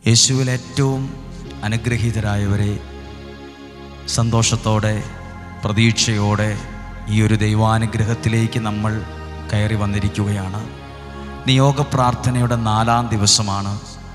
യേശുവിൽ ഏറ്റവും അനുഗ്രഹീതരായവരെ സന്തോഷത്തോടെ പ്രതീക്ഷയോടെ ഈ ഒരു ദൈവാനുഗ്രഹത്തിലേക്ക് നമ്മൾ കയറി വന്നിരിക്കുകയാണ് നിയോഗ പ്രാർത്ഥനയുടെ നാലാം ദിവസമാണ്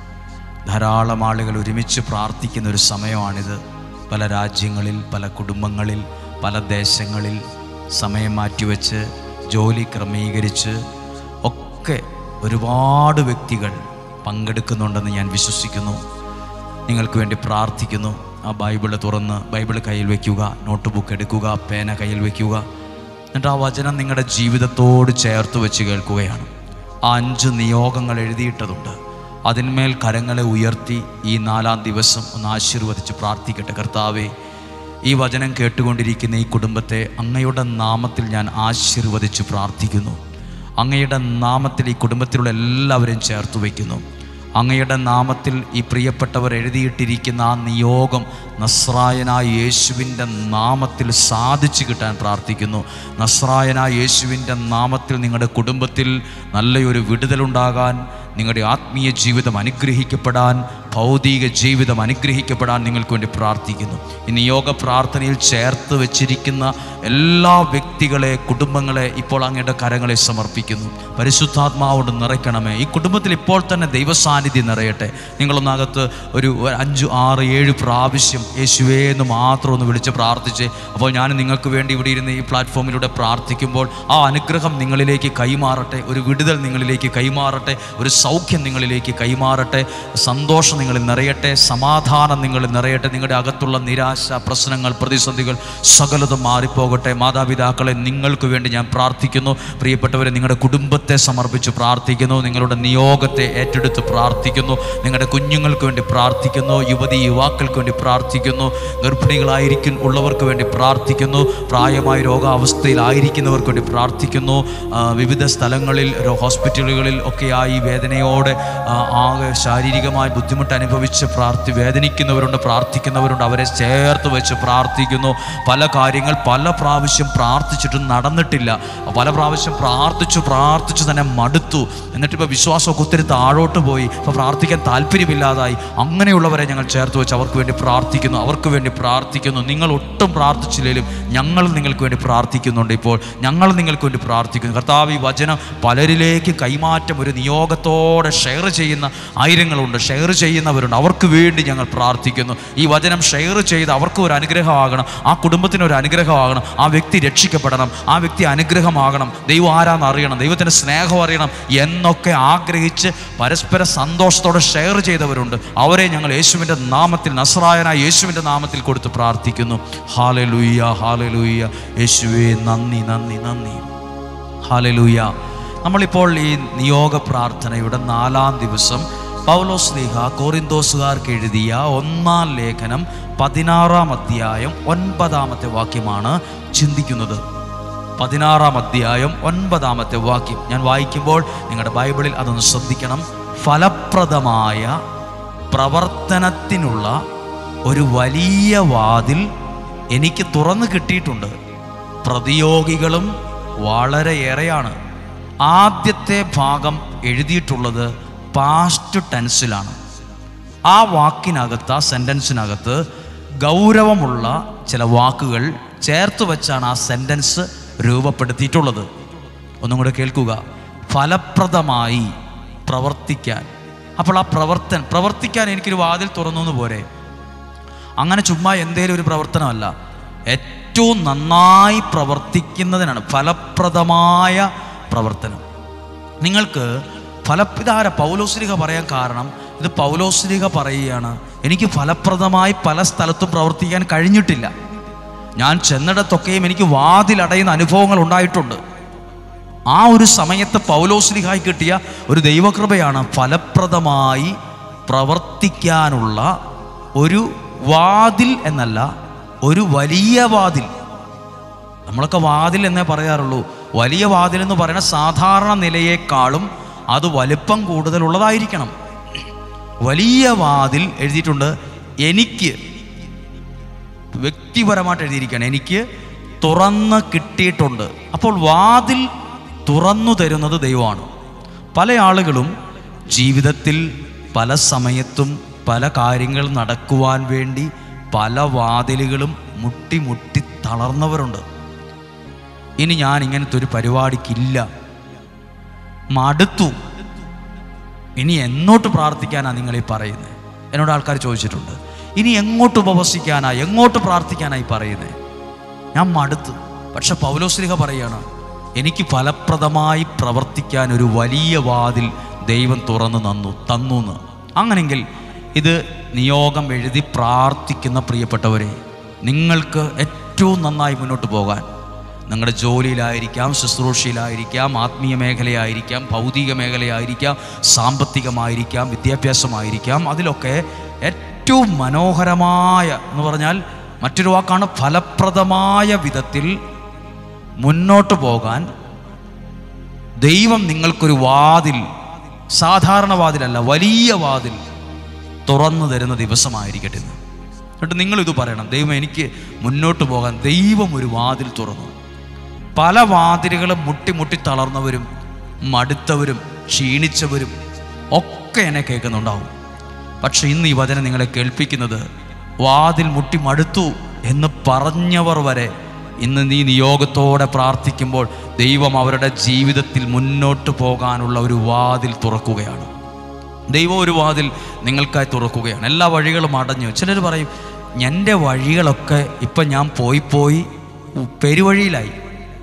ധാരാളം ആളുകൾ ഒരുമിച്ച് പ്രാർത്ഥിക്കുന്ന ഒരു സമയമാണിത് പല രാജ്യങ്ങളിൽ പല കുടുംബങ്ങളിൽ പല ദേശങ്ങളിൽ സമയം മാറ്റിവെച്ച് ജോലി ക്രമീകരിച്ച് ഒക്കെ ഒരുപാട് വ്യക്തികൾ പങ്കെടുക്കുന്നുണ്ടെന്ന് ഞാൻ വിശ്വസിക്കുന്നു നിങ്ങൾക്ക് വേണ്ടി പ്രാർത്ഥിക്കുന്നു ആ ബൈബിള് തുറന്ന് ബൈബിള് കയ്യിൽ വയ്ക്കുക നോട്ട് ബുക്ക് എടുക്കുക പേന കയ്യിൽ വയ്ക്കുക എന്നിട്ട് ആ വചനം നിങ്ങളുടെ ജീവിതത്തോട് ചേർത്ത് വെച്ച് കേൾക്കുകയാണ് ആ അഞ്ച് നിയോഗങ്ങൾ എഴുതിയിട്ടതുണ്ട് അതിന്മേൽ കരങ്ങളെ ഉയർത്തി ഈ നാലാം ദിവസം ഒന്ന് ആശീർവദിച്ച് പ്രാർത്ഥിക്കട്ടെ കർത്താവേ ഈ വചനം കേട്ടുകൊണ്ടിരിക്കുന്ന ഈ കുടുംബത്തെ അങ്ങയുടെ നാമത്തിൽ ഞാൻ ആശീർവദിച്ച് പ്രാർത്ഥിക്കുന്നു അങ്ങയുടെ നാമത്തിൽ ഈ കുടുംബത്തിലുള്ള എല്ലാവരെയും ചേർത്ത് വയ്ക്കുന്നു അങ്ങയുടെ നാമത്തിൽ ഈ പ്രിയപ്പെട്ടവർ എഴുതിയിട്ടിരിക്കുന്ന ആ നിയോഗം നസ്രായനായ യേശുവിൻ്റെ നാമത്തിൽ സാധിച്ചു കിട്ടാൻ പ്രാർത്ഥിക്കുന്നു നസ്രായനായ യേശുവിൻ്റെ നാമത്തിൽ നിങ്ങളുടെ കുടുംബത്തിൽ നല്ലൊരു വിടുതലുണ്ടാകാൻ നിങ്ങളുടെ ആത്മീയ ജീവിതം അനുഗ്രഹിക്കപ്പെടാൻ ഭൗതിക ജീവിതം അനുഗ്രഹിക്കപ്പെടാൻ നിങ്ങൾക്ക് വേണ്ടി പ്രാർത്ഥിക്കുന്നു ഈ നിയോഗ പ്രാർത്ഥനയിൽ ചേർത്ത് വെച്ചിരിക്കുന്ന എല്ലാ വ്യക്തികളെ കുടുംബങ്ങളെ ഇപ്പോൾ അങ്ങയുടെ കരങ്ങളെ സമർപ്പിക്കുന്നു പരിശുദ്ധാത്മാവോട് നിറയ്ക്കണമേ ഈ കുടുംബത്തിൽ ഇപ്പോൾ തന്നെ ദൈവസാന്നിധ്യം നിറയട്ടെ നിങ്ങളൊന്നകത്ത് ഒരു അഞ്ച് ആറ് ഏഴ് പ്രാവശ്യം യേശുവേ എന്ന് മാത്രം ഒന്ന് വിളിച്ച് പ്രാർത്ഥിച്ച് അപ്പോൾ ഞാൻ നിങ്ങൾക്ക് വേണ്ടി ഇവിടെ ഇരുന്ന് ഈ പ്ലാറ്റ്ഫോമിലൂടെ പ്രാർത്ഥിക്കുമ്പോൾ ആ അനുഗ്രഹം നിങ്ങളിലേക്ക് കൈമാറട്ടെ ഒരു വിടുതൽ നിങ്ങളിലേക്ക് കൈമാറട്ടെ ഒരു സൗഖ്യം നിങ്ങളിലേക്ക് കൈമാറട്ടെ സന്തോഷം നിങ്ങളിൽ നിറയട്ടെ സമാധാനം നിങ്ങളിൽ നിറയട്ടെ നിങ്ങളുടെ അകത്തുള്ള നിരാശ പ്രശ്നങ്ങൾ പ്രതിസന്ധികൾ സകലതും മാറിപ്പോകട്ടെ മാതാപിതാക്കളെ നിങ്ങൾക്ക് വേണ്ടി ഞാൻ പ്രാർത്ഥിക്കുന്നു പ്രിയപ്പെട്ടവരെ നിങ്ങളുടെ കുടുംബത്തെ സമർപ്പിച്ച് പ്രാർത്ഥിക്കുന്നു നിങ്ങളുടെ നിയോഗത്തെ ഏറ്റെടുത്ത് പ്രാർത്ഥിക്കുന്നു നിങ്ങളുടെ കുഞ്ഞുങ്ങൾക്ക് വേണ്ടി പ്രാർത്ഥിക്കുന്നു യുവതി യുവാക്കൾക്ക് വേണ്ടി പ്രാർത്ഥിക്കുന്നു ഗർഭിണികളായിരിക്കും ഉള്ളവർക്ക് വേണ്ടി പ്രാർത്ഥിക്കുന്നു പ്രായമായ രോഗാവസ്ഥയിലായിരിക്കുന്നവർക്ക് വേണ്ടി പ്രാർത്ഥിക്കുന്നു ആ, വിവിധ സ്ഥലങ്ങളിൽ രോ- ഹോസ്പിറ്റലുകളിൽ ഒക്കെയായി വേദനയോടെ ആ, ആകെ ശാരീരികമായി ബുദ്ധിമുട്ട് അനുഭവിച്ച് പ്രാർത്ഥി വേദനിക്കുന്നവരുണ്ട് പ്രാർത്ഥിക്കുന്നവരുണ്ട് അവരെ ചേർത്ത് വെച്ച് പ്രാർത്ഥിക്കുന്നു പല കാര്യങ്ങൾ പല പ്രാവശ്യം പ്രാർത്ഥിച്ചിട്ടും നടന്നിട്ടില്ല പല പ്രാവശ്യം പ്രാർത്ഥിച്ചു പ്രാർത്ഥിച്ചു തന്നെ മടുത്തു എന്നിട്ട് ഇപ്പോൾ വിശ്വാസമൊക്കെ ഒത്തിരി താഴോട്ട് പോയി ഇപ്പോൾ പ്രാർത്ഥിക്കാൻ താല്പര്യമില്ലാതായി അങ്ങനെയുള്ളവരെ ഞങ്ങൾ ചേർത്ത് വെച്ച് അവർക്ക് വേണ്ടി പ്രാർത്ഥിക്കുന്നു അവർക്ക് വേണ്ടി പ്രാർത്ഥിക്കുന്നു നിങ്ങൾ ഒട്ടും പ്രാർത്ഥിച്ചില്ലെങ്കിലും ഞങ്ങൾ നിങ്ങൾക്ക് വേണ്ടി പ്രാർത്ഥിക്കുന്നുണ്ട് ഇപ്പോൾ ഞങ്ങൾ നിങ്ങൾക്ക് വേണ്ടി പ്രാർത്ഥിക്കുന്നു കർത്താവ് ഈ വചനം പലരിലേക്ക് കൈമാറ്റം ഒരു നിയോഗത്തോടെ ഷെയർ ചെയ്യുന്ന ആയിരങ്ങളുണ്ട് ഷെയർ ചെയ്യുന്നവരുണ്ട് അവർക്ക് വേണ്ടി ഞങ്ങൾ പ്രാർത്ഥിക്കുന്നു ഈ വചനം ഷെയർ ചെയ്ത് അവർക്ക് ഒരു അനുഗ്രഹമാകണം ആ കുടുംബത്തിന് ഒരു അനുഗ്രഹമാകണം ആ വ്യക്തി രക്ഷിക്കപ്പെടണം ആ വ്യക്തി അനുഗ്രഹമാകണം ദൈവം ആരാന്ന് അറിയണം ദൈവത്തിൻ്റെ സ്നേഹം അറിയണം എന്നൊക്കെ ആഗ്രഹിച്ച് പരസ്പര സന്തോഷത്തോടെ ഷെയർ ചെയ്തവരുണ്ട് അവരെ ഞങ്ങൾ യേശുവിൻ്റെ നാമത്തിൽ നസ്രായനായ യേശുവിൻ്റെ നാമത്തിൽ കൊടുത്ത് പ്രാർത്ഥിക്കുന്നു ഹാലെ ലൂയ്യ ഹാലെ ലൂയ്യ യേശുവേ നന്ദി നന്ദി നന്ദി ഹാലലൂയ നമ്മളിപ്പോൾ ഈ നിയോഗ പ്രാർത്ഥനയുടെ നാലാം ദിവസം പൗലോസ് ലീഹ കോറിന്തോസുകാർക്ക് എഴുതിയ ഒന്നാം ലേഖനം പതിനാറാം അധ്യായം ഒൻപതാമത്തെ വാക്യമാണ് ചിന്തിക്കുന്നത് പതിനാറാം അധ്യായം ഒൻപതാമത്തെ വാക്യം ഞാൻ വായിക്കുമ്പോൾ നിങ്ങളുടെ ബൈബിളിൽ അതൊന്ന് ശ്രദ്ധിക്കണം ഫലപ്രദമായ പ്രവർത്തനത്തിനുള്ള ഒരു വലിയ വാതിൽ എനിക്ക് തുറന്നു കിട്ടിയിട്ടുണ്ട് പ്രതിയോഗികളും വളരെയേറെയാണ് ആദ്യത്തെ ഭാഗം എഴുതിയിട്ടുള്ളത് പാസ്റ്റ് ടെൻസിലാണ് ആ വാക്കിനകത്ത് ആ സെൻറ്റൻസിനകത്ത് ഗൗരവമുള്ള ചില വാക്കുകൾ ചേർത്ത് വെച്ചാണ് ആ സെൻറ്റൻസ് രൂപപ്പെടുത്തിയിട്ടുള്ളത് ഒന്നും കൂടെ കേൾക്കുക ഫലപ്രദമായി പ്രവർത്തിക്കാൻ അപ്പോൾ ആ പ്രവർത്തൻ പ്രവർത്തിക്കാൻ എനിക്കൊരു വാതിൽ തുറന്നു എന്ന് പോരെ അങ്ങനെ ചുമ്മാ എന്തേലും ഒരു പ്രവർത്തനമല്ല ഏറ്റവും നന്നായി പ്രവർത്തിക്കുന്നതിനാണ് ഫലപ്രദമായ പ്രവർത്തനം നിങ്ങൾക്ക് ഫല ഇതാര പൗലോസ്ലിക പറയാൻ കാരണം ഇത് പൗലോസ്ലിക പറയുകയാണ് എനിക്ക് ഫലപ്രദമായി പല സ്ഥലത്തും പ്രവർത്തിക്കാൻ കഴിഞ്ഞിട്ടില്ല ഞാൻ ചെന്നിടത്തൊക്കെയും എനിക്ക് വാതിലടയുന്ന അനുഭവങ്ങൾ ഉണ്ടായിട്ടുണ്ട് ആ ഒരു സമയത്ത് പൗലോസ്ലിഹായി കിട്ടിയ ഒരു ദൈവകൃപയാണ് ഫലപ്രദമായി പ്രവർത്തിക്കാനുള്ള ഒരു വാതിൽ എന്നല്ല ഒരു വലിയ വാതിൽ നമ്മളൊക്കെ വാതിൽ എന്നേ പറയാറുള്ളൂ വലിയ വാതിൽ എന്ന് പറയുന്ന സാധാരണ നിലയേക്കാളും അത് വലിപ്പം കൂടുതലുള്ളതായിരിക്കണം വലിയ വാതിൽ എഴുതിയിട്ടുണ്ട് എനിക്ക് വ്യക്തിപരമായിട്ട് എഴുതിയിരിക്കുകയാണ് എനിക്ക് തുറന്ന് കിട്ടിയിട്ടുണ്ട് അപ്പോൾ വാതിൽ തുറന്നു തരുന്നത് ദൈവമാണ് പല ആളുകളും ജീവിതത്തിൽ പല സമയത്തും പല കാര്യങ്ങൾ നടക്കുവാൻ വേണ്ടി പല വാതിലുകളും മുട്ടി മുട്ടി തളർന്നവരുണ്ട് ഇനി ഞാൻ ഇങ്ങനത്തെ ഒരു പരിപാടിക്കില്ല മടുത്തു ഇനി എന്നോട്ട് പ്രാർത്ഥിക്കാനാ നിങ്ങൾ ഈ പറയുന്നത് എന്നോട് ആൾക്കാർ ചോദിച്ചിട്ടുണ്ട് ഇനി എങ്ങോട്ട് ഉപവസിക്കാനാ എങ്ങോട്ട് പ്രാർത്ഥിക്കാനായി പറയുന്നത് ഞാൻ മടുത്തു പക്ഷെ പൗലോസ്ലിഹ പറയാണ് എനിക്ക് ഫലപ്രദമായി പ്രവർത്തിക്കാൻ ഒരു വലിയ വാതിൽ ദൈവം തുറന്നു തന്നു തന്നു എന്ന് അങ്ങനെങ്കിൽ ഇത് നിയോഗം എഴുതി പ്രാർത്ഥിക്കുന്ന പ്രിയപ്പെട്ടവരെ നിങ്ങൾക്ക് ഏറ്റവും നന്നായി മുന്നോട്ട് പോകാൻ നിങ്ങളുടെ ജോലിയിലായിരിക്കാം ശുശ്രൂഷയിലായിരിക്കാം ആത്മീയ മേഖലയായിരിക്കാം ഭൗതിക മേഖലയായിരിക്കാം സാമ്പത്തികമായിരിക്കാം വിദ്യാഭ്യാസമായിരിക്കാം അതിലൊക്കെ ഏറ്റവും മനോഹരമായ എന്ന് പറഞ്ഞാൽ മറ്റൊരു വാക്കാണ് ഫലപ്രദമായ വിധത്തിൽ മുന്നോട്ട് പോകാൻ ദൈവം നിങ്ങൾക്കൊരു വാതിൽ സാധാരണ വാതിലല്ല വലിയ വാതിൽ തുറന്നു തരുന്ന ദിവസമായിരിക്കട്ടെ ഇന്ന് എന്നിട്ട് നിങ്ങൾ ഇത് പറയണം ദൈവം എനിക്ക് മുന്നോട്ട് പോകാൻ ദൈവം ഒരു വാതിൽ തുറന്നു പല വാതിലുകളും മുട്ടി മുട്ടി തളർന്നവരും മടുത്തവരും ക്ഷീണിച്ചവരും ഒക്കെ എന്നെ കേൾക്കുന്നുണ്ടാവും പക്ഷെ ഇന്ന് ഈ വചനം നിങ്ങളെ കേൾപ്പിക്കുന്നത് വാതിൽ മുട്ടി മടുത്തു എന്ന് പറഞ്ഞവർ വരെ ഇന്ന് നീ നിയോഗത്തോടെ പ്രാർത്ഥിക്കുമ്പോൾ ദൈവം അവരുടെ ജീവിതത്തിൽ മുന്നോട്ട് പോകാനുള്ള ഒരു വാതിൽ തുറക്കുകയാണ് ദൈവം ഒരു വാതിൽ നിങ്ങൾക്കായി തുറക്കുകയാണ് എല്ലാ വഴികളും അടഞ്ഞു ചിലർ പറയും എൻ്റെ വഴികളൊക്കെ ഇപ്പം ഞാൻ പോയി പോയി ഉ- പെരുവഴിയിലായി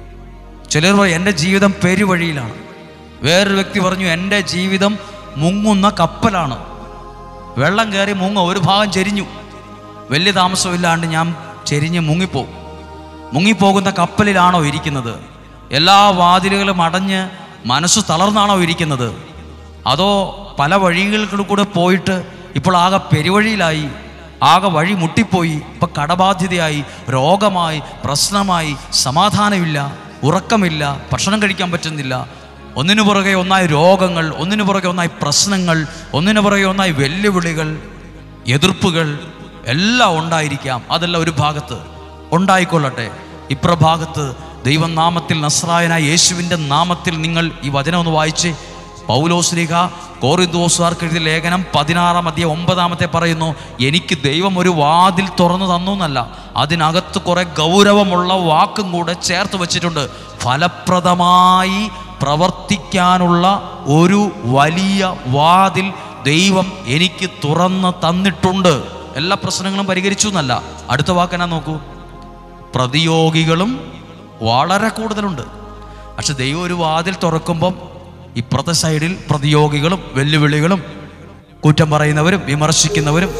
ചിലർ പറയും എൻ്റെ ജീവിതം പെരുവഴിയിലാണ് വേറൊരു വ്യക്തി പറഞ്ഞു എൻ്റെ ജീവിതം മുങ്ങുന്ന കപ്പലാണ് വെള്ളം കയറി മുങ്ങ ഒരു ഭാഗം ചെരിഞ്ഞു വലിയ താമസമില്ലാണ്ട് ഞാൻ ചെരിഞ്ഞ് മുങ്ങിപ്പോകും മുങ്ങിപ്പോകുന്ന കപ്പലിലാണോ ഇരിക്കുന്നത് എല്ലാ വാതിലുകളും അടഞ്ഞ് മനസ്സ് തളർന്നാണോ ഇരിക്കുന്നത് അതോ പല വഴികളിൽ കൂടെ പോയിട്ട് ഇപ്പോൾ ആകെ പെരുവഴിയിലായി ആകെ വഴി മുട്ടിപ്പോയി ഇപ്പൊ കടബാധ്യതയായി രോഗമായി പ്രശ്നമായി സമാധാനമില്ല ഉറക്കമില്ല ഭക്ഷണം കഴിക്കാൻ പറ്റുന്നില്ല ഒന്നിനു പുറകെ ഒന്നായി രോഗങ്ങൾ ഒന്നിനു പുറകെ ഒന്നായി പ്രശ്നങ്ങൾ ഒന്നിനു പുറകെ ഒന്നായി വെല്ലുവിളികൾ എതിർപ്പുകൾ എല്ലാം ഉണ്ടായിരിക്കാം അതെല്ലാം ഒരു ഭാഗത്ത് ഉണ്ടായിക്കൊള്ളട്ടെ ഇപ്രഭാഗത്ത് ദൈവം നാമത്തിൽ നസ്രായനായ യേശുവിൻ്റെ നാമത്തിൽ നിങ്ങൾ ഈ വചനം ഒന്ന് വായിച്ച് പൗലോസ്ലിഹ കോറിദോസുകാർക്ക് എഴുതിയ ലേഖനം പതിനാറാം അധ്യായം ഒമ്പതാമത്തെ പറയുന്നു എനിക്ക് ദൈവം ഒരു വാതിൽ തുറന്നു തന്നു എന്നല്ല അതിനകത്ത് കുറെ ഗൗരവമുള്ള വാക്കും കൂടെ ചേർത്ത് വെച്ചിട്ടുണ്ട് ഫലപ്രദമായി പ്രവർത്തിക്കാനുള്ള ഒരു വലിയ വാതിൽ ദൈവം എനിക്ക് തുറന്ന് തന്നിട്ടുണ്ട് എല്ലാ പ്രശ്നങ്ങളും പരിഹരിച്ചു എന്നല്ല അടുത്ത വാക്കെന്നാ നോക്കൂ പ്രതിയോഗികളും വളരെ കൂടുതലുണ്ട് പക്ഷെ ദൈവം ഒരു വാതിൽ തുറക്കുമ്പം ഇപ്പുറത്തെ സൈഡിൽ പ്രതിയോഗികളും വെല്ലുവിളികളും കുറ്റം പറയുന്നവരും വിമർശിക്കുന്നവരും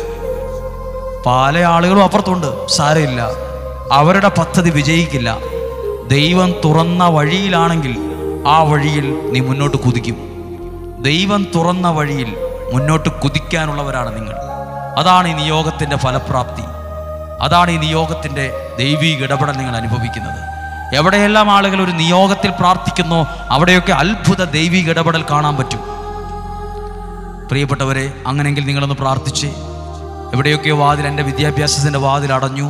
പല ആളുകളും അപ്പുറത്തുണ്ട് സാരമില്ല അവരുടെ പദ്ധതി വിജയിക്കില്ല ദൈവം തുറന്ന വഴിയിലാണെങ്കിൽ ആ വഴിയിൽ നീ മുന്നോട്ട് കുതിക്കും ദൈവം തുറന്ന വഴിയിൽ മുന്നോട്ട് കുതിക്കാനുള്ളവരാണ് നിങ്ങൾ അതാണ് ഈ നിയോഗത്തിൻ്റെ ഫലപ്രാപ്തി അതാണ് ഈ നിയോഗത്തിൻ്റെ ദൈവീക ഇടപെടൽ നിങ്ങൾ അനുഭവിക്കുന്നത് എവിടെയെല്ലാം ആളുകൾ ഒരു നിയോഗത്തിൽ പ്രാർത്ഥിക്കുന്നോ അവിടെയൊക്കെ അത്ഭുത ദൈവിക ഇടപെടൽ കാണാൻ പറ്റും പ്രിയപ്പെട്ടവരെ അങ്ങനെങ്കിൽ നിങ്ങളൊന്ന് പ്രാർത്ഥിച്ച് എവിടെയൊക്കെയോ വാതിൽ എൻ്റെ വിദ്യാഭ്യാസത്തിൻ്റെ വാതിൽ അടഞ്ഞു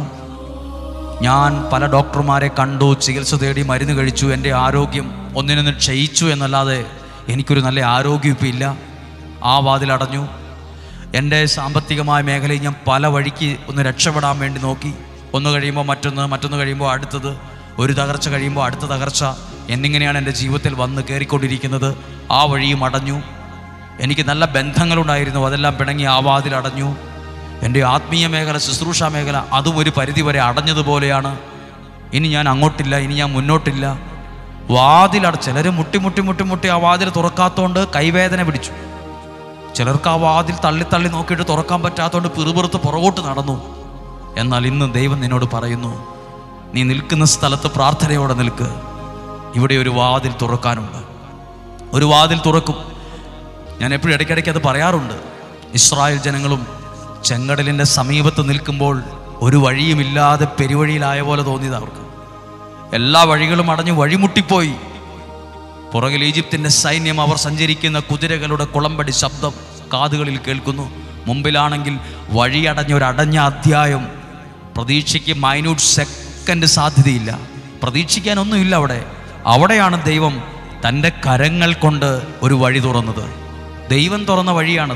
ഞാൻ പല ഡോക്ടർമാരെ കണ്ടു ചികിത്സ തേടി മരുന്ന് കഴിച്ചു എൻ്റെ ആരോഗ്യം ഒന്നിനൊന്ന് ക്ഷയിച്ചു എന്നല്ലാതെ എനിക്കൊരു നല്ല ആരോഗ്യം ഇപ്പം ഇല്ല ആ വാതിൽ അടഞ്ഞു എൻ്റെ സാമ്പത്തികമായ മേഖലയിൽ ഞാൻ പല വഴിക്ക് ഒന്ന് രക്ഷപ്പെടാൻ വേണ്ടി നോക്കി ഒന്ന് കഴിയുമ്പോൾ മറ്റൊന്ന് മറ്റൊന്ന് കഴിയുമ്പോൾ അടുത്തത് ഒരു തകർച്ച കഴിയുമ്പോൾ അടുത്ത തകർച്ച എന്നിങ്ങനെയാണ് എൻ്റെ ജീവിതത്തിൽ വന്ന് കയറിക്കൊണ്ടിരിക്കുന്നത് ആ വഴിയും അടഞ്ഞു എനിക്ക് നല്ല ബന്ധങ്ങളുണ്ടായിരുന്നു അതെല്ലാം പിണങ്ങി ആ വാതിൽ അടഞ്ഞു എൻ്റെ ആത്മീയ മേഖല ശുശ്രൂഷ മേഖല അതും ഒരു പരിധി വരെ അടഞ്ഞതുപോലെയാണ് ഇനി ഞാൻ അങ്ങോട്ടില്ല ഇനി ഞാൻ മുന്നോട്ടില്ല വാതിലട ചിലർ മുട്ടി മുട്ടി മുട്ടി മുട്ടി ആ വാതിൽ തുറക്കാത്തോണ്ട് കൈവേദന പിടിച്ചു ചിലർക്ക് ആ വാതിൽ തള്ളി തള്ളി നോക്കിയിട്ട് തുറക്കാൻ പറ്റാത്തതുകൊണ്ട് പിറുപിറുത്ത് പുറകോട്ട് നടന്നു എന്നാൽ ഇന്ന് ദൈവം നിന്നോട് പറയുന്നു നീ നിൽക്കുന്ന സ്ഥലത്ത് പ്രാർത്ഥനയോടെ നിൽക്ക് ഇവിടെ ഒരു വാതിൽ തുറക്കാനുണ്ട് ഒരു വാതിൽ തുറക്കും ഞാൻ എപ്പോഴും ഇടയ്ക്കിടയ്ക്ക് അത് പറയാറുണ്ട് ഇസ്രായേൽ ജനങ്ങളും ചെങ്കടലിൻ്റെ സമീപത്ത് നിൽക്കുമ്പോൾ ഒരു വഴിയുമില്ലാതെ പെരുവഴിയിലായ പോലെ തോന്നിയത് അവർക്ക് എല്ലാ വഴികളും അടഞ്ഞു വഴിമുട്ടിപ്പോയി പുറകിൽ ഈജിപ്തിൻ്റെ സൈന്യം അവർ സഞ്ചരിക്കുന്ന കുതിരകളുടെ കുളമ്പടി ശബ്ദം കാതുകളിൽ കേൾക്കുന്നു മുമ്പിലാണെങ്കിൽ വഴിയടഞ്ഞ ഒരു അടഞ്ഞ അധ്യായം പ്രതീക്ഷയ്ക്ക് മൈന്യൂട്ട് സെക്കൻഡ് സാധ്യതയില്ല പ്രതീക്ഷിക്കാനൊന്നുമില്ല അവിടെ അവിടെയാണ് ദൈവം തൻ്റെ കരങ്ങൾ കൊണ്ട് ഒരു വഴി തുറന്നത് ദൈവം തുറന്ന വഴിയാണത്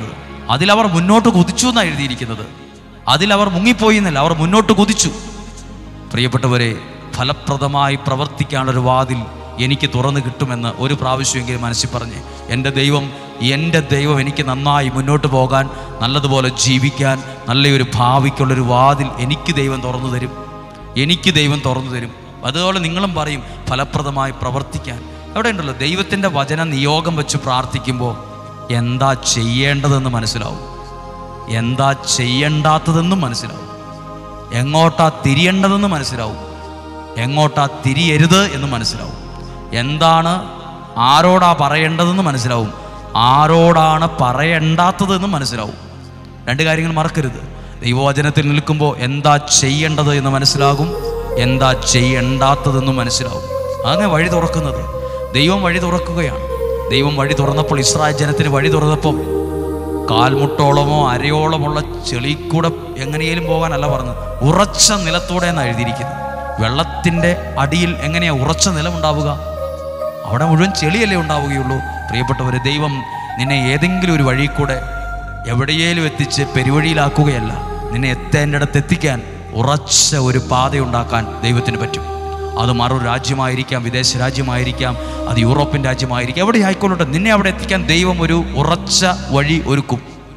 അതിലവർ മുന്നോട്ട് കുതിച്ചു എന്നാണ് എഴുതിയിരിക്കുന്നത് അതിലവർ മുങ്ങിപ്പോയി എന്നല്ല അവർ മുന്നോട്ട് കുതിച്ചു പ്രിയപ്പെട്ടവരെ ഫലപ്രദമായി പ്രവർത്തിക്കാനുള്ളൊരു വാതിൽ എനിക്ക് തുറന്നു കിട്ടുമെന്ന് ഒരു പ്രാവശ്യമെങ്കിലും മനസ്സിൽ പറഞ്ഞ് എൻ്റെ ദൈവം എൻ്റെ ദൈവം എനിക്ക് നന്നായി മുന്നോട്ട് പോകാൻ നല്ലതുപോലെ ജീവിക്കാൻ നല്ലൊരു ഭാവിക്കുള്ളൊരു വാതിൽ എനിക്ക് ദൈവം തുറന്നു തരും എനിക്ക് ദൈവം തുറന്നു തരും അതുപോലെ നിങ്ങളും പറയും ഫലപ്രദമായി പ്രവർത്തിക്കാൻ അവിടെ ഉണ്ടല്ലോ ദൈവത്തിൻ്റെ വചന നിയോഗം വെച്ച് പ്രാർത്ഥിക്കുമ്പോൾ എന്താ ചെയ്യേണ്ടതെന്ന് മനസ്സിലാവും എന്താ ചെയ്യേണ്ടാത്തതെന്നും മനസ്സിലാവും എങ്ങോട്ടാ തിരിയേണ്ടതെന്ന് മനസ്സിലാവും എങ്ങോട്ടാ തിരിയരുത് എന്ന് മനസ്സിലാവും എന്താണ് ആരോടാ പറയേണ്ടതെന്ന് മനസ്സിലാവും ആരോടാണ് പറയേണ്ടാത്തതെന്ന് മനസ്സിലാവും രണ്ട് കാര്യങ്ങൾ മറക്കരുത് ദൈവവചനത്തിൽ നിൽക്കുമ്പോൾ എന്താ ചെയ്യേണ്ടത് എന്ന് മനസ്സിലാകും എന്താ ചെയ്യേണ്ടാത്തതെന്ന് മനസ്സിലാവും അങ്ങനെ വഴി തുറക്കുന്നത് ദൈവം വഴി തുറക്കുകയാണ് ദൈവം വഴി തുറന്നപ്പോൾ ഇസ്രായേൽ ജനത്തിന് വഴി തുറന്നപ്പോൾ കാൽമുട്ടോളമോ അരയോളമുള്ള ചെളി കൂടെ എങ്ങനെയും പോകാനല്ല പറഞ്ഞത് ഉറച്ച നിലത്തൂടെ എന്നാണ് എഴുതിയിരിക്കുന്നത് വെള്ളത്തിൻ്റെ അടിയിൽ എങ്ങനെയാ ഉറച്ച നിലമുണ്ടാവുക അവിടെ മുഴുവൻ ചെളിയല്ലേ ഉണ്ടാവുകയുള്ളൂ പ്രിയപ്പെട്ടവരെ ദൈവം നിന്നെ ഏതെങ്കിലും ഒരു വഴി കൂടെ എവിടെയേലും എത്തിച്ച് പെരുവഴിയിലാക്കുകയല്ല നിന്നെ എത്തേണ്ടിടത്ത് എത്തിക്കാൻ ഉറച്ച ഒരു പാതയുണ്ടാക്കാൻ ദൈവത്തിന് പറ്റും അത് മറൊരു രാജ്യമായിരിക്കാം വിദേശ രാജ്യമായിരിക്കാം അത് യൂറോപ്യൻ രാജ്യമായിരിക്കാം എവിടെ ആയിക്കൊള്ളട്ടെ നിന്നെ അവിടെ എത്തിക്കാൻ ദൈവം ഒരു ഉറച്ച വഴി ഒരുക്കും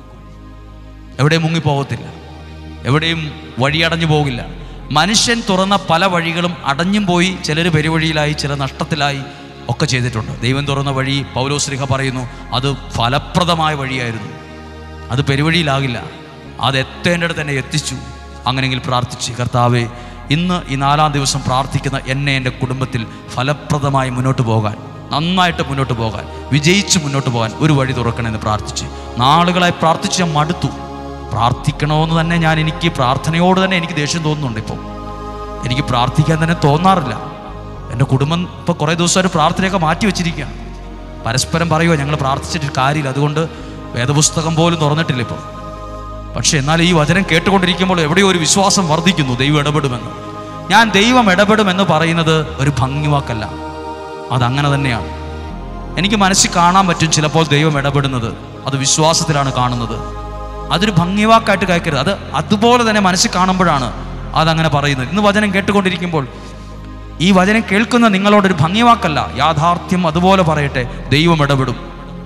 എവിടെയും മുങ്ങിപ്പോകത്തില്ല എവിടെയും വഴി അടഞ്ഞു പോകില്ല മനുഷ്യൻ തുറന്ന പല വഴികളും അടഞ്ഞും പോയി ചിലർ പെരുവഴിയിലായി ചില നഷ്ടത്തിലായി ഒക്കെ ചെയ്തിട്ടുണ്ട് ദൈവം തുറന്ന വഴി പൗലോസ്ലിഹ പറയുന്നു അത് ഫലപ്രദമായ വഴിയായിരുന്നു അത് പെരുവഴിയിലാകില്ല അത് എത്തേണ്ടിടത്ത് തന്നെ എത്തിച്ചു അങ്ങനെയെങ്കിൽ പ്രാർത്ഥിച്ച് കർത്താവെ ഇന്ന് ഈ നാലാം ദിവസം പ്രാർത്ഥിക്കുന്ന എന്നെ എൻ്റെ കുടുംബത്തിൽ ഫലപ്രദമായി മുന്നോട്ട് പോകാൻ നന്നായിട്ട് മുന്നോട്ട് പോകാൻ വിജയിച്ച് മുന്നോട്ട് പോകാൻ ഒരു വഴി തുറക്കണമെന്ന് പ്രാർത്ഥിച്ച് നാളുകളായി പ്രാർത്ഥിച്ച് ഞാൻ മടുത്തു പ്രാർത്ഥിക്കണമെന്ന് തന്നെ ഞാൻ എനിക്ക് പ്രാർത്ഥനയോട് തന്നെ എനിക്ക് ദേഷ്യം തോന്നുന്നുണ്ട് ഇപ്പോൾ എനിക്ക് പ്രാർത്ഥിക്കാൻ തന്നെ തോന്നാറില്ല എൻ്റെ കുടുംബം ഇപ്പോൾ കുറേ ദിവസമായിട്ട് പ്രാർത്ഥനയൊക്കെ മാറ്റി വെച്ചിരിക്കുകയാണ് പരസ്പരം പറയുക ഞങ്ങൾ പ്രാർത്ഥിച്ചിട്ട് കാര്യമില്ല അതുകൊണ്ട് വേദപുസ്തകം പോലും തുറന്നിട്ടില്ല ഇപ്പോൾ പക്ഷെ എന്നാൽ ഈ വചനം കേട്ടുകൊണ്ടിരിക്കുമ്പോൾ എവിടെയോ ഒരു വിശ്വാസം വർദ്ധിക്കുന്നു ദൈവം ഇടപെടുമെന്ന് ഞാൻ ദൈവം ഇടപെടുമെന്ന് പറയുന്നത് ഒരു ഭംഗിവാക്കല്ല അതങ്ങനെ തന്നെയാണ് എനിക്ക് മനസ്സിൽ കാണാൻ പറ്റും ചിലപ്പോൾ ദൈവം ഇടപെടുന്നത് അത് വിശ്വാസത്തിലാണ് കാണുന്നത് അതൊരു ഭംഗിവാക്കായിട്ട് കേൾക്കരുത് അത് അതുപോലെ തന്നെ മനസ്സിൽ കാണുമ്പോഴാണ് അതങ്ങനെ പറയുന്നത് ഇന്ന് വചനം കേട്ടുകൊണ്ടിരിക്കുമ്പോൾ ഈ വചനം കേൾക്കുന്ന നിങ്ങളോടൊരു ഭംഗിവാക്കല്ല യാഥാർത്ഥ്യം അതുപോലെ പറയട്ടെ ദൈവം ഇടപെടും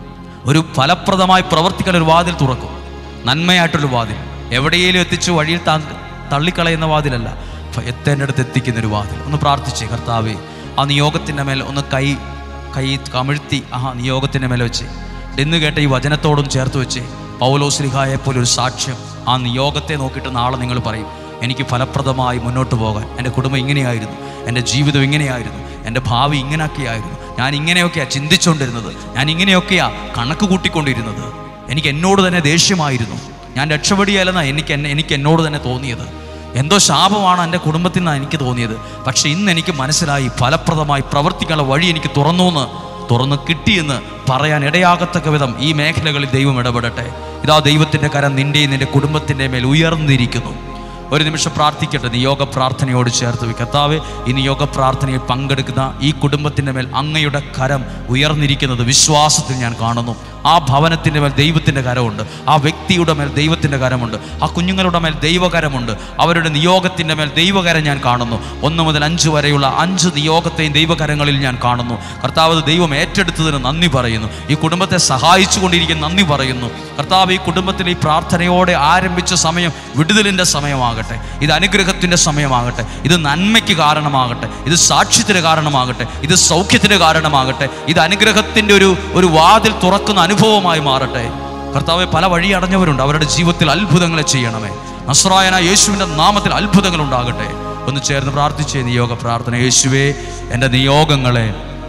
ഒരു ഫലപ്രദമായി പ്രവർത്തിക്കാൻ ഒരു വാതിൽ തുറക്കും നന്മയായിട്ടൊരു വാതിൽ എവിടെയെങ്കിലും എത്തിച്ച് വഴിയിൽ താ തള്ളിക്കളയുന്ന വാതിലല്ല ഫ- എത്തേണ്ടടുത്ത് എത്തിക്കുന്ന ഒരു വാതിൽ ഒന്ന് പ്രാർത്ഥിച്ചേ കർത്താവേ ആ നിയോഗത്തിൻ്റെ മേൽ ഒന്ന് കൈ കൈ കമിഴ്ത്തി ആ നിയോഗത്തിൻ്റെ മേലെ വെച്ച് എന്ന് കേട്ട ഈ വചനത്തോടും ചേർത്ത് വെച്ച് പൗലോസ്ലിഹായെ പോലെ ഒരു സാക്ഷ്യം ആ നിയോഗത്തെ നോക്കിയിട്ട് നാളെ നിങ്ങൾ പറയും എനിക്ക് ഫലപ്രദമായി മുന്നോട്ട് പോകാൻ എൻ്റെ കുടുംബം ഇങ്ങനെയായിരുന്നു എൻ്റെ ജീവിതം ഇങ്ങനെയായിരുന്നു എൻ്റെ ഭാവി ഇങ്ങനെയൊക്കെയായിരുന്നു ഞാൻ ഇങ്ങനെയൊക്കെയാണ് ചിന്തിച്ചുകൊണ്ടിരുന്നത് ഞാൻ ഇങ്ങനെയൊക്കെയാണ് കണക്ക് കൂട്ടിക്കൊണ്ടിരുന്നത് എനിക്ക് എന്നോട് തന്നെ ദേഷ്യമായിരുന്നു ഞാൻ രക്ഷപ്പെടുകയല്ലെന്നാണ് എനിക്ക് എന്നെ എനിക്ക് എന്നോട് തന്നെ തോന്നിയത് എന്തോ ശാപമാണ് എൻ്റെ കുടുംബത്തിൽ നിന്നാണ് എനിക്ക് തോന്നിയത് പക്ഷെ ഇന്ന് എനിക്ക് മനസ്സിലായി ഫലപ്രദമായി പ്രവർത്തിക്കാനുള്ള വഴി എനിക്ക് തുറന്നു എന്ന് തുറന്ന് കിട്ടിയെന്ന് പറയാൻ ഇടയാകത്തക്ക വിധം ഈ മേഖലകളിൽ ദൈവം ഇടപെടട്ടെ ഇതാ ദൈവത്തിൻ്റെ കരം നിൻ്റെയും നിൻ്റെ കുടുംബത്തിൻ്റെ മേൽ ഉയർന്നിരിക്കുന്നു ഒരു നിമിഷം പ്രാർത്ഥിക്കട്ടെ നിയോഗ പ്രാർത്ഥനയോട് ചേർത്ത് വെക്കുക കർത്താവെ ഈ നിയോഗ പ്രാർത്ഥനയിൽ പങ്കെടുക്കുന്ന ഈ കുടുംബത്തിൻ്റെ മേൽ അങ്ങയുടെ കരം ഉയർന്നിരിക്കുന്നത് വിശ്വാസത്തിൽ ഞാൻ കാണുന്നു ആ ഭവനത്തിൻ്റെ മേൽ ദൈവത്തിൻ്റെ കരമുണ്ട് ആ വ്യക്തിയുടെ മേൽ ദൈവത്തിൻ്റെ കരമുണ്ട് ആ കുഞ്ഞുങ്ങളുടെ മേൽ ദൈവകരമുണ്ട് അവരുടെ നിയോഗത്തിൻ്റെ മേൽ ദൈവകരം ഞാൻ കാണുന്നു ഒന്ന് മുതൽ അഞ്ച് വരെയുള്ള അഞ്ച് നിയോഗത്തെയും ദൈവകരങ്ങളിൽ ഞാൻ കാണുന്നു കർത്താവ് അത് ദൈവം ഏറ്റെടുത്തതിന് നന്ദി പറയുന്നു ഈ കുടുംബത്തെ സഹായിച്ചു കൊണ്ടിരിക്കുന്ന നന്ദി പറയുന്നു കർത്താവ് ഈ കുടുംബത്തിൽ ഈ പ്രാർത്ഥനയോടെ ആരംഭിച്ച സമയം വിടുതലിൻ്റെ സമയമാകട്ടെ ഇത് അനുഗ്രഹത്തിൻ്റെ സമയമാകട്ടെ ഇത് നന്മയ്ക്ക് കാരണമാകട്ടെ ഇത് സാക്ഷ്യത്തിന് കാരണമാകട്ടെ ഇത് സൗഖ്യത്തിന് കാരണമാകട്ടെ ഇത് അനുഗ്രഹത്തിൻ്റെ ഒരു ഒരു വാതിൽ തുറക്കുന്ന അനുഭവമായി മാറട്ടെ കർത്താവെ പല വഴി അടഞ്ഞവരുണ്ട് അവരുടെ ജീവിതത്തിൽ അത്ഭുതങ്ങളെ ചെയ്യണമേ നസ്രായന യേശുവിൻ്റെ നാമത്തിൽ അത്ഭുതങ്ങൾ ഉണ്ടാകട്ടെ ഒന്ന് ചേർന്ന് പ്രാർത്ഥിച്ചേ നിയോഗ പ്രാർത്ഥന യേശുവേ എൻ്റെ നിയോഗങ്ങളെ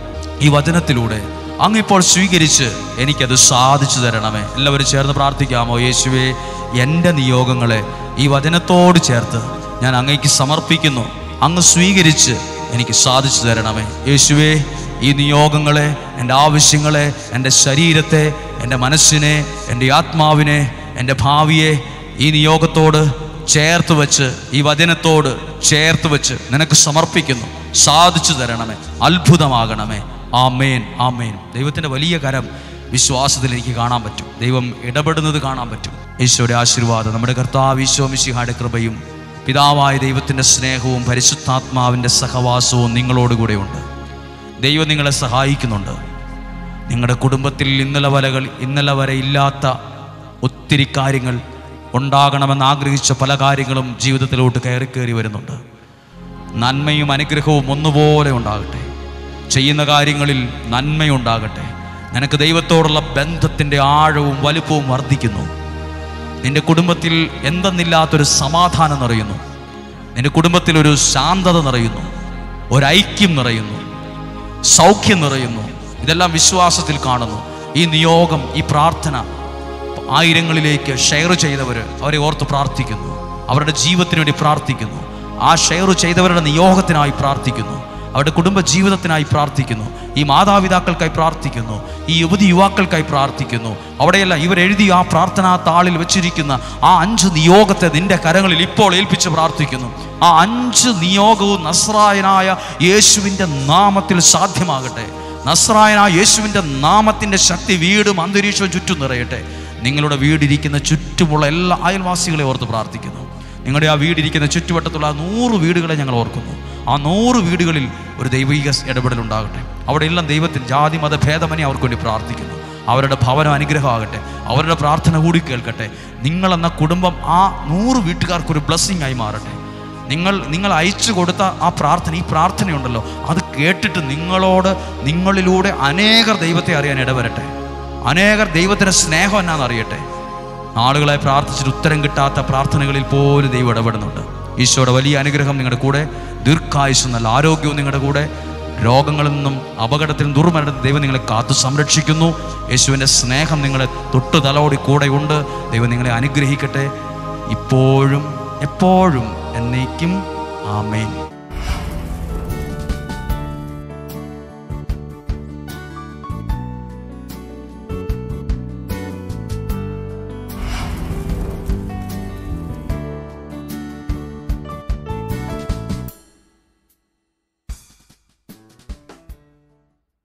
ഈ വചനത്തിലൂടെ അങ്ങിപ്പോൾ സ്വീകരിച്ച് എനിക്കത് സാധിച്ചു തരണമേ എല്ലാവരും ചേർന്ന് പ്രാർത്ഥിക്കാമോ യേശുവേ എൻ്റെ നിയോഗങ്ങളെ ഈ വചനത്തോട് ചേർത്ത് ഞാൻ അങ്ങേക്ക് സമർപ്പിക്കുന്നു അങ്ങ് സ്വീകരിച്ച് എനിക്ക് സാധിച്ചു തരണമേ യേശുവേ ഈ നിയോഗങ്ങളെ എൻ്റെ ആവശ്യങ്ങളെ എൻ്റെ ശരീരത്തെ എൻ്റെ മനസ്സിനെ എൻ്റെ ആത്മാവിനെ എൻ്റെ ഭാവിയെ ഈ നിയോഗത്തോട് ചേർത്ത് വെച്ച് ഈ വചനത്തോട് ചേർത്ത് വെച്ച് നിനക്ക് സമർപ്പിക്കുന്നു സാധിച്ചു തരണമേ അത്ഭുതമാകണമേ ആമേൻ ആമേൻ ദൈവത്തിൻ്റെ വലിയ കരം വിശ്വാസത്തിൽ എനിക്ക് കാണാൻ പറ്റും ദൈവം ഇടപെടുന്നത് കാണാൻ പറ്റും ഈശോയുടെ ആശീർവാദം നമ്മുടെ കർത്താവ് ഈശോ മിശിഹായുടെ കൃപയും പിതാവായ ദൈവത്തിൻ്റെ സ്നേഹവും പരിശുദ്ധാത്മാവിൻ്റെ സഹവാസവും നിങ്ങളോടുകൂടെ ഉണ്ട് ദൈവം നിങ്ങളെ സഹായിക്കുന്നുണ്ട് നിങ്ങളുടെ കുടുംബത്തിൽ ഇന്നലെ വലകൾ ഇന്നലെ വരെ ഇല്ലാത്ത ഒത്തിരി കാര്യങ്ങൾ ഉണ്ടാകണമെന്ന് ആഗ്രഹിച്ച പല കാര്യങ്ങളും ജീവിതത്തിലോട്ട് കയറി കയറി വരുന്നുണ്ട് നന്മയും അനുഗ്രഹവും ഒന്നുപോലെ ഉണ്ടാകട്ടെ ചെയ്യുന്ന കാര്യങ്ങളിൽ നന്മയുണ്ടാകട്ടെ നിനക്ക് ദൈവത്തോടുള്ള ബന്ധത്തിൻ്റെ ആഴവും വലുപ്പവും വർദ്ധിക്കുന്നു നിന്റെ കുടുംബത്തിൽ എന്തെന്നില്ലാത്തൊരു സമാധാനം നിറയുന്നു നിന്റെ കുടുംബത്തിൽ ഒരു ശാന്തത നിറയുന്നു ഒരു ഐക്യം നിറയുന്നു സൗഖ്യം നിറയുന്നു ഇതെല്ലാം വിശ്വാസത്തിൽ കാണുന്നു ഈ നിയോഗം ഈ പ്രാർത്ഥന ആയിരങ്ങളിലേക്ക് ഷെയർ ചെയ്തവർ അവരെ ഓർത്ത് പ്രാർത്ഥിക്കുന്നു അവരുടെ ജീവിതത്തിന് വേണ്ടി പ്രാർത്ഥിക്കുന്നു ആ ഷെയർ ചെയ്തവരുടെ നിയോഗത്തിനായി പ്രാർത്ഥിക്കുന്നു അവരുടെ കുടുംബ ജീവിതത്തിനായി പ്രാർത്ഥിക്കുന്നു ഈ മാതാപിതാക്കൾക്കായി പ്രാർത്ഥിക്കുന്നു ഈ യുവതി യുവാക്കൾക്കായി പ്രാർത്ഥിക്കുന്നു അവിടെയല്ല ഇവരെഴുതി ആ പ്രാർത്ഥനാ താളിൽ വെച്ചിരിക്കുന്ന ആ അഞ്ച് നിയോഗത്തെ നിന്റെ കരങ്ങളിൽ ഇപ്പോൾ ഏൽപ്പിച്ച് പ്രാർത്ഥിക്കുന്നു ആ അഞ്ച് നിയോഗവും നസ്രായനായ യേശുവിൻ്റെ നാമത്തിൽ സാധ്യമാകട്ടെ നസ്രായനായ യേശുവിൻ്റെ നാമത്തിൻ്റെ ശക്തി വീടും അന്തരീക്ഷവും ചുറ്റും നിറയട്ടെ നിങ്ങളുടെ വീടിരിക്കുന്ന ചുറ്റുമുള്ള എല്ലാ അയൽവാസികളെ ഓർത്ത് പ്രാർത്ഥിക്കുന്നു നിങ്ങളുടെ ആ വീടിരിക്കുന്ന ചുറ്റുവട്ടത്തുള്ള ആ നൂറ് വീടുകളെ ഞങ്ങൾ ഓർക്കുന്നു ആ നൂറ് വീടുകളിൽ ഒരു ദൈവിക ഇടപെടൽ ഉണ്ടാകട്ടെ അവിടെ എല്ലാം ദൈവത്തിൽ ജാതി മത ഭേദമനെ അവർക്ക് വേണ്ടി പ്രാർത്ഥിക്കുന്നു അവരുടെ ഭവനം അനുഗ്രഹമാകട്ടെ അവരുടെ പ്രാർത്ഥന കൂടി കേൾക്കട്ടെ നിങ്ങളെന്ന കുടുംബം ആ നൂറ് വീട്ടുകാർക്കൊരു ബ്ലെസ്സിങ് ആയി മാറട്ടെ നിങ്ങൾ നിങ്ങൾ അയച്ചു കൊടുത്ത ആ പ്രാർത്ഥന ഈ പ്രാർത്ഥനയുണ്ടല്ലോ അത് കേട്ടിട്ട് നിങ്ങളോട് നിങ്ങളിലൂടെ അനേകർ ദൈവത്തെ അറിയാൻ ഇടവരട്ടെ അനേകർ ദൈവത്തിൻ്റെ സ്നേഹം എന്നാന്ന് അറിയട്ടെ നാളുകളായി പ്രാർത്ഥിച്ചിട്ട് ഉത്തരം കിട്ടാത്ത പ്രാർത്ഥനകളിൽ പോലും ദൈവം ഇടപെടുന്നുണ്ട് ഈശോയുടെ വലിയ അനുഗ്രഹം നിങ്ങളുടെ കൂടെ ദീർഘായുസും നല്ല ആരോഗ്യവും നിങ്ങളുടെ കൂടെ രോഗങ്ങളിൽ നിന്നും അപകടത്തിൽ നിന്നും ദുർമരണത്തിൽ ദൈവം നിങ്ങളെ കാത്തു സംരക്ഷിക്കുന്നു യേശുവിൻ്റെ സ്നേഹം നിങ്ങളെ തൊട്ടു തലോടി കൂടെയുണ്ട് ദൈവം നിങ്ങളെ അനുഗ്രഹിക്കട്ടെ ഇപ്പോഴും എപ്പോഴും എന്നേക്കും ആമേൻ